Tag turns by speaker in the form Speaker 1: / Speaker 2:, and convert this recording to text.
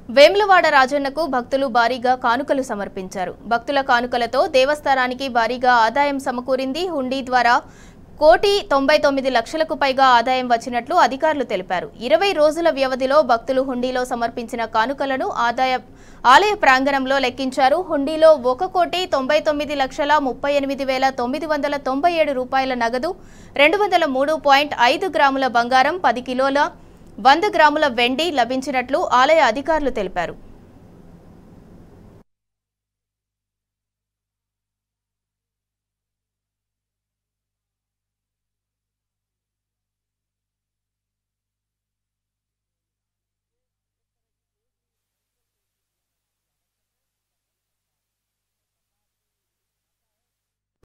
Speaker 1: వేములవాడ రాజన్నకు భక్తులు భారీగా కానుకలు సమర్పించారు భక్తుల కానుకలతో దేవస్థానానికి భారీగా ఆదాయం సమకూరింది హుండీ ద్వారా కోటి తొంభై తొమ్మిది లక్షలకు పైగా ఆదాయం వచ్చినట్లు అధికారులు తెలిపారు ఇరవై రోజుల వ్యవధిలో భక్తులు హుండీలో సమర్పించిన కానుకలను ఆదాయ ఆలయ ప్రాంగణంలో లెక్కించారు హుండీలో ఒక కోటి తొంభై తొమ్మిది లక్షల ముప్పై ఎనిమిది వేల తొమ్మిది వందల తొంభై ఏడు రూపాయల నగదు రెండు వందల మూడు పాయింట్ ఐదు గ్రాముల బంగారం పది కిలోల వంద గ్రాముల వెండి లభించినట్లు ఆలయ అధికారులు తెలిపారు